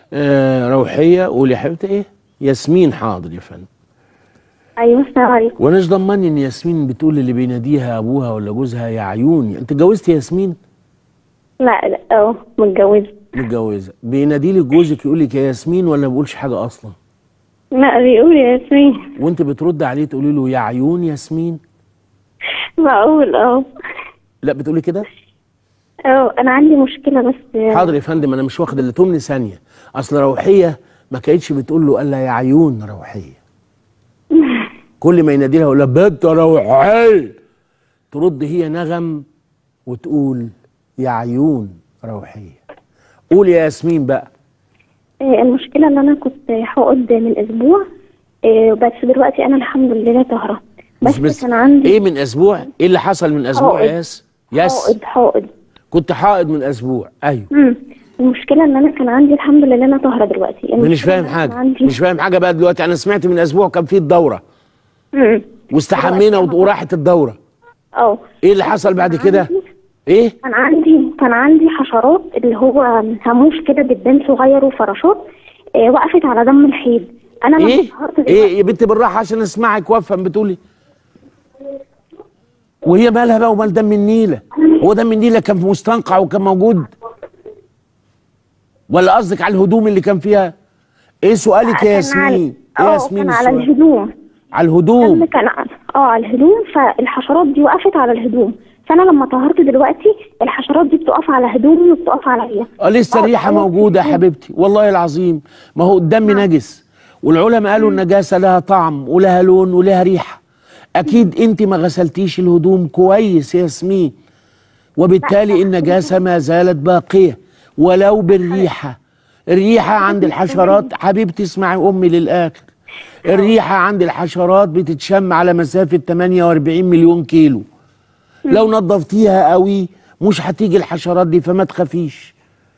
آه روحيه قولي يا حبيبتي ايه ياسمين حاضر يا فندم ايوه السلام عليكم وانا ضمني ان ياسمين بتقول اللي بيناديها ابوها ولا جوزها يا عيوني انت اتجوزتي ياسمين لا لا اه متجوزه متجوزه بينادي لك جوزك يقول لك يا ياسمين ولا ما بيقولش حاجه اصلا لا بيقول يا ياسمين وانت بترد عليه تقولي له يا عيون ياسمين بقول اه لا بتقولي كده اه انا عندي مشكله بس حاضر يا فندم انا مش واخد الا تمن ثانيه اصل روحيه ما كانتش بتقول له الا يا عيون روحيه كل ما ينادي لها يقول لها بنت روحيه ترد هي نغم وتقول يا عيون روحيه قول يا ياسمين بقى آه، المشكله ان انا كنت حقد من اسبوع آه، بس دلوقتي انا الحمد لله طاهره بس, بس كان عندي ايه من اسبوع ايه اللي حصل من اسبوع حائض. يا ياس ياس حائض حائض كنت حائض من اسبوع ايوه مم. المشكله ان انا كان عندي الحمد لله انا طاهره دلوقتي مش المشكلة فاهم إن أنا حاجه كان عندي مش فاهم حاجه بقى دلوقتي انا سمعت من اسبوع كان في الدوره مم. واستحمينا دلوقتي وراحت الدوره اه ايه اللي حصل بعد كده ايه كان عندي كان عندي حشرات اللي هو هاموش كده بتبان صغير وفراشات آه وقفت على دم الحيض انا لما ايه طهرت دلوقتي- ايه يا بنت بالراحه عشان اسمعك وافهم بتقولي وهي مالها بقى ومال دم النيله هو دم النيله كان في مستنقع وكان موجود ولا قصدك على الهدوم اللي كان فيها ايه سؤالك يا كان على- ياسمين ايه اه يا ياسمين كان على السؤال الهدوم على دم الهدوم كان ع- اه على الهدوم فالحشرات دي وقفت على الهدوم فانا لما طهرت دلوقتي الحشرات دي بتقف على هدومي وبتقف عليا اه لسه آه، الريحه آه، موجوده يا آه. حبيبتي والله العظيم ما هو الدم نجس والعلماء قالوا النجاسه لها طعم ولها لون ولها ريحه اكيد انت ما غسلتيش الهدوم كويس يا ياسمين وبالتالي النجاسه ما زالت باقيه ولو بالريحه الريحه عند الحشرات حبيبتي اسمعي امي للاخر الريحه عند الحشرات بتتشم على مسافه 48 مليون كيلو لو نظفتيها قوي مش هتيجي الحشرات دي فما تخافيش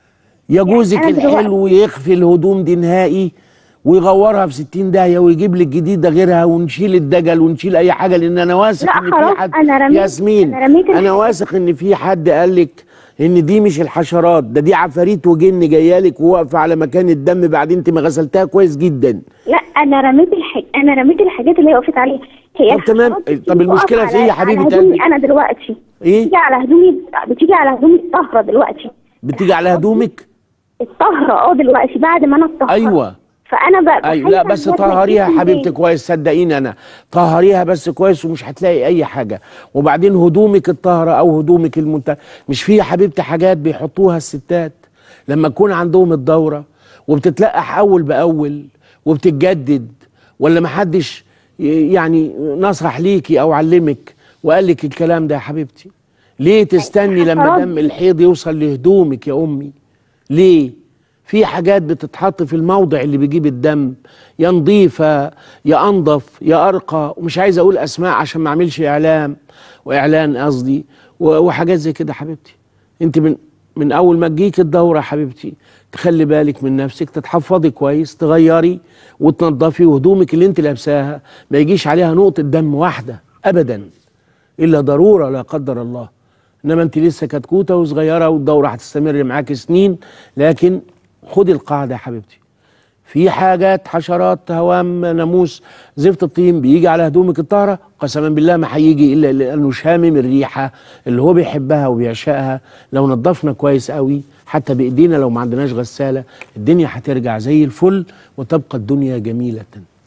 يا جوزك أنا دلوقتي- الحلو يخفي الهدوم دي نهائي ويغورها في 60 داهيه ويجيب لك جديده غيرها ونشيل الدجل ونشيل اي حاجه لان انا واثق لا ان في خلاص، حد أنا رميت- ياسمين أنا رميت انا الحاجة. واثق ان في حد قال لك ان دي مش الحشرات ده دي عفاريت وجن جايه لك وواقفه على مكان الدم بعدين انت ما غسلتها كويس جدا لا انا رميت الح... انا رميت الحاجات اللي هي وقفت عليها هي طب تمام. الحشرات دي طب بتقف المشكلة في إيه يا على- حبيبة على هدومي قلبي؟ انا دلوقتي إيه؟ بتيجي على هدومي بتيجي على هدومي الطاهره دلوقتي بتيجي على هدومك الطاهره اه دلوقتي بعد ما انا اتطهرت ايوه فانا بقى ايوه لا بس طهريها يا حبيبتي كويس صدقيني انا طهريها بس كويس ومش هتلاقي اي حاجه وبعدين هدومك الطاهره او هدومك المنت مش في يا حبيبتي حاجات بيحطوها الستات لما يكون عندهم الدوره وبتتلقح اول باول وبتتجدد ولا محدش ي- يعني نصح ليكي او علمك وقال لك الكلام ده يا حبيبتي ليه تستني لما حرام. دم الحيض يوصل لهدومك يا امي ليه في حاجات بتتحط في الموضع اللي بيجيب الدم يا نظيفة يا أنظف يا أرقى ومش عايز أقول أسماء عشان ما أعملش إعلام وإعلان قصدي و- وحاجات زي كده حبيبتي أنت من من أول ما تجيك الدورة حبيبتي تخلي بالك من نفسك تتحفظي كويس تغيري وتنظفي وهدومك اللي أنت لابساها ما يجيش عليها نقطة دم واحدة أبدا إلا ضرورة لا قدر الله انما انت لسه كتكوته وصغيره والدوره هتستمر معاك سنين لكن خدي القاعده يا حبيبتي في حاجات حشرات هوام ناموس زفت الطين بيجي على هدومك الطاهره قسما بالله ما هيجي الا لانه شامم الريحه اللي هو بيحبها وبيعشقها لو نظفنا كويس قوي حتى بايدينا لو ما عندناش غساله الدنيا هترجع زي الفل وتبقى الدنيا جميله